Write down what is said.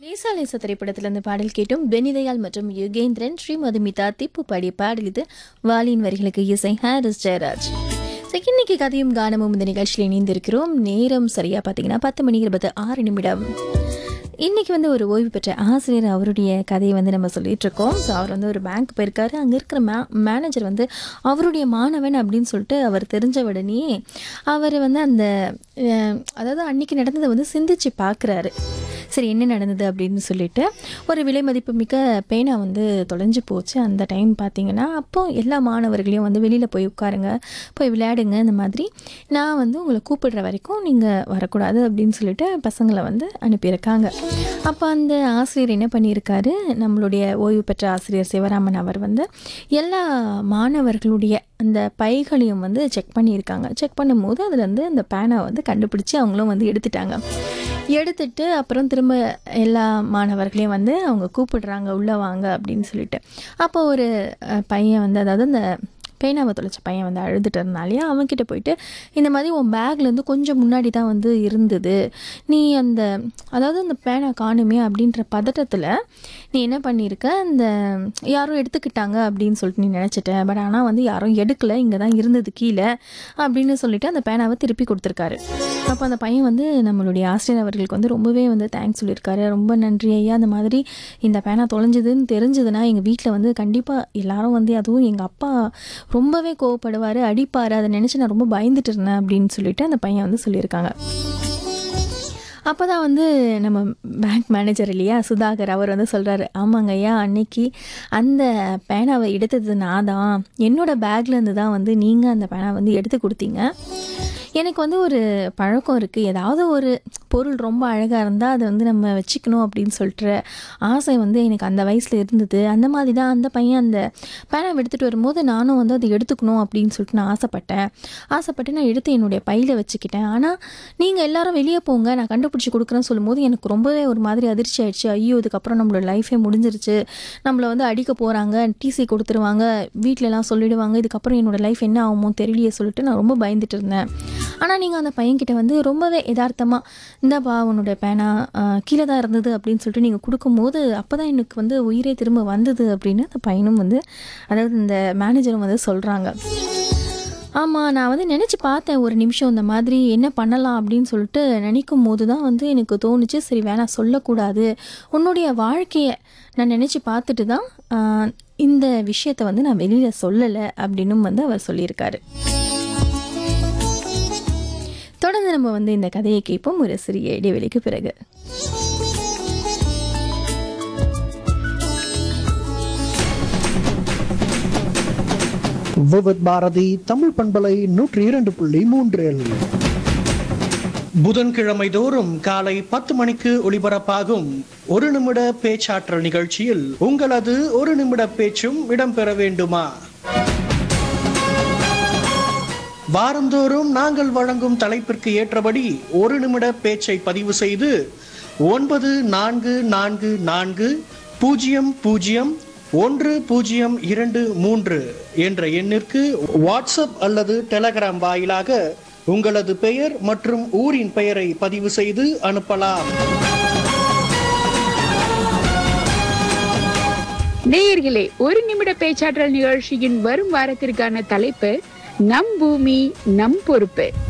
லேசா லேசா திரைப்படத்திலிருந்து பாடல் கேட்டும் பெனிதயாள் மற்றும் யுகேந்திரன் ஸ்ரீமதுமிதா திப்பு பாடிய பாடல் இது வாலியின் வரிகளுக்கு இசை ஹாரிஸ் ஜெயராஜ் சரி, இன்னைக்கு கதையும் கானமும் இந்த நிகழ்ச்சியில் இணைந்திருக்கிறோம் நேரம் சரியா பார்த்தீங்கன்னா பத்து மணி இருபது ஆறு நிமிடம் இன்னைக்கு வந்து ஒரு ஓய்வு பெற்ற ஆசிரியர் அவருடைய கதையை வந்து நம்ம சொல்லிட்டு இருக்கோம் ஸோ அவர் வந்து ஒரு பேங்க் போயிருக்காரு அங்கே இருக்கிற மே மேனேஜர் வந்து அவருடைய மாணவன் அப்படின்னு சொல்லிட்டு அவர் தெரிஞ்ச உடனே அவர் வந்து அந்த அஹ், அதாவது அன்னைக்கு நடந்ததை வந்து சிந்திச்சு பார்க்குறாரு சரி என்ன நடந்தது அப்படின்னு சொல்லிட்டு ஒரு விலை மதிப்பு மிக்க பேனா வந்து தொலைஞ்சு போச்சு அந்த டைம் பார்த்தீங்கன்னா அப்போ எல்லா மாணவர்களையும் வந்து வெளியில் போய் உட்காருங்க போய் விளையாடுங்க இந்த மாதிரி நான் வந்து உங்களை கூப்பிடுற வரைக்கும் நீங்கள் வரக்கூடாது அப்படின்னு சொல்லிட்டு பசங்களை வந்து அனுப்பியிருக்காங்க அப்போ அந்த ஆசிரியர் என்ன பண்ணியிருக்காரு நம்மளுடைய ஓய்வு பெற்ற ஆசிரியர் சிவராமன் அவர் வந்து எல்லா மாணவர்களுடைய அந்த பைகளையும் வந்து செக் பண்ணியிருக்காங்க செக் பண்ணும்போது அதில் வந்து அந்த பேனை வந்து கண்டுபிடிச்சி அவங்களும் வந்து எடுத்துட்டாங்க எடுத்துட்டு அப்புறம் திரும்ப எல்லா மாணவர்களையும் வந்து அவங்க கூப்பிடுறாங்க உள்ளே வாங்க அப்படின்னு சொல்லிட்டு அப்போ ஒரு அஹ், பையன் வந்து அதாவது அந்த பேனாவை தொலைச்ச பையன் வந்து அழுதுட்டு இருந்தாலையா அவன்கிட்ட போயிட்டு இந்த மாதிரி உன் பேக்லேருந்து கொஞ்சம் முன்னாடி தான் வந்து இருந்தது நீ அந்த அதாவது அந்த பேனா காணுமே அப்படின்ற பதட்டத்தில் நீ என்ன பண்ணியிருக்க அந்த யாரும் எடுத்துக்கிட்டாங்க அப்படின்னு சொல்லிட்டு நீ நினச்சிட்ட பட் ஆனால் வந்து யாரும் எடுக்கல இங்கே தான் இருந்தது கீழே அப்படின்னு சொல்லிட்டு அந்த பேனாவை திருப்பி கொடுத்துருக்காரு அப்போ அந்த பையன் வந்து நம்மளுடைய ஆசிரியர் அவர்களுக்கு வந்து ரொம்பவே வந்து தேங்க்ஸ் சொல்லியிருக்காரு ரொம்ப நன்றி ஐயா அந்த மாதிரி இந்த பேனா தொலைஞ்சதுன்னு தெரிஞ்சதுன்னா எங்கள் வீட்டில் வந்து கண்டிப்பாக எல்லாரும் வந்து அதுவும் எங்கள் அப்பா ரொம்பவே கோவப்படுவார் அடிப்பார் அதை நினச்சி நான் ரொம்ப பயந்துட்டு இருந்தேன் அப்படின்னு சொல்லிட்டு அந்த பையன் வந்து சொல்லியிருக்காங்க அப்போ தான் வந்து நம்ம பேங்க் மேனேஜர் இல்லையா சுதாகர் அவர் வந்து சொல்கிறாரு ஆமாங்க ஐயா அன்னைக்கு அந்த பேனாவை எடுத்தது நான் தான் என்னோட பேக்லேருந்து தான் வந்து நீங்கள் அந்த பேனா வந்து எடுத்து கொடுத்தீங்க எனக்கு வந்து ஒரு பழக்கம் இருக்குது ஏதாவது ஒரு பொருள் ரொம்ப அழகாக இருந்தால் அதை வந்து நம்ம வச்சுக்கணும் அப்படின்னு சொல்லிட்டு ஆசை வந்து எனக்கு அந்த வயசில் இருந்தது அந்த மாதிரி தான் அந்த பையன் அந்த பேனா எடுத்துகிட்டு வரும்போது நானும் வந்து அதை எடுத்துக்கணும் அப்படின்னு சொல்லிட்டு நான் ஆசைப்பட்டேன் ஆசைப்பட்டு நான் எடுத்து என்னுடைய பையில் வச்சுக்கிட்டேன் ஆனால் நீங்கள் எல்லாரும் வெளியே போங்க நான் கண்டுபிடிச்சி கொடுக்குறேன்னு சொல்லும்போது எனக்கு ரொம்பவே ஒரு மாதிரி அதிர்ச்சி ஆயிடுச்சு ஐயோ இதுக்கப்புறம் நம்மளோட லைஃபே முடிஞ்சிருச்சு நம்மளை வந்து அடிக்க போகிறாங்க டிசி கொடுத்துருவாங்க வீட்டிலலாம் சொல்லிடுவாங்க இதுக்கப்புறம் என்னோட லைஃப் என்ன ஆகுமோ தெரியலையே சொல்லிட்டு நான் ரொம்ப பயந்துட்டு இருந்தேன் ஆனால் நீங்கள் அந்த பையன்கிட்ட வந்து ரொம்பவே யதார்த்தமாக இந்தாப்பா உன்னோட பேனா ஆஹ், கீழே தான் இருந்தது அப்படின்னு சொல்லிட்டு நீங்கள் கொடுக்கும்போது அப்போ தான் எனக்கு வந்து உயிரே திரும்ப வந்தது அப்படின்னு அந்த பையனும் வந்து அதாவது இந்த மேனேஜரும் வந்து சொல்கிறாங்க ஆமாம் நான் வந்து நினச்சி பார்த்தேன் ஒரு நிமிஷம் இந்த மாதிரி என்ன பண்ணலாம் அப்படின்னு சொல்லிட்டு நினைக்கும் போது தான் வந்து எனக்கு தோணுச்சு சரி வேணாம் சொல்லக்கூடாது உன்னுடைய வாழ்க்கையை நான் நினச்சி பார்த்துட்டு தான் ஆஹ், இந்த விஷயத்தை வந்து நான் வெளியில் சொல்லலை அப்படின்னும் வந்து அவர் சொல்லியிருக்காரு தொடர்ந்து நம்ம வந்து இந்த கதையை கேட்போம் ஒரு சிறிய இடைவெளிக்கு பிறகு விவித் பாரதி தமிழ் பண்பலை நூற்றி இரண்டு புள்ளி மூன்றில் புதன்கிழமை தோறும் காலை பத்து மணிக்கு ஒளிபரப்பாகும் ஒரு நிமிட பேச்சாற்றல் நிகழ்ச்சியில் உங்களது ஒரு நிமிட பேச்சும் இடம்பெற வேண்டுமா வாரந்தோறும் நாங்கள் வழங்கும் தலைப்பிற்கு ஏற்றபடி ஒரு நிமிட பேச்சை பதிவு செய்து ஒன்பது நான்கு நான்கு நான்கு பூஜ்ஜியம் பூஜ்ஜியம் ஒன்று பூஜ்ஜியம் இரண்டு மூன்று என்ற எண்ணிற்கு வாட்ஸ்அப் அல்லது டெலகிராம் வாயிலாக உங்களது பெயர் மற்றும் ஊரின் பெயரை பதிவு செய்து அனுப்பலாம் நேயர்களே ஒரு நிமிட பேச்சாற்றல் நிகழ்ச்சியின் வரும் வாரத்திற்கான தலைப்பு நம் பூமி நம் பொறுப்பு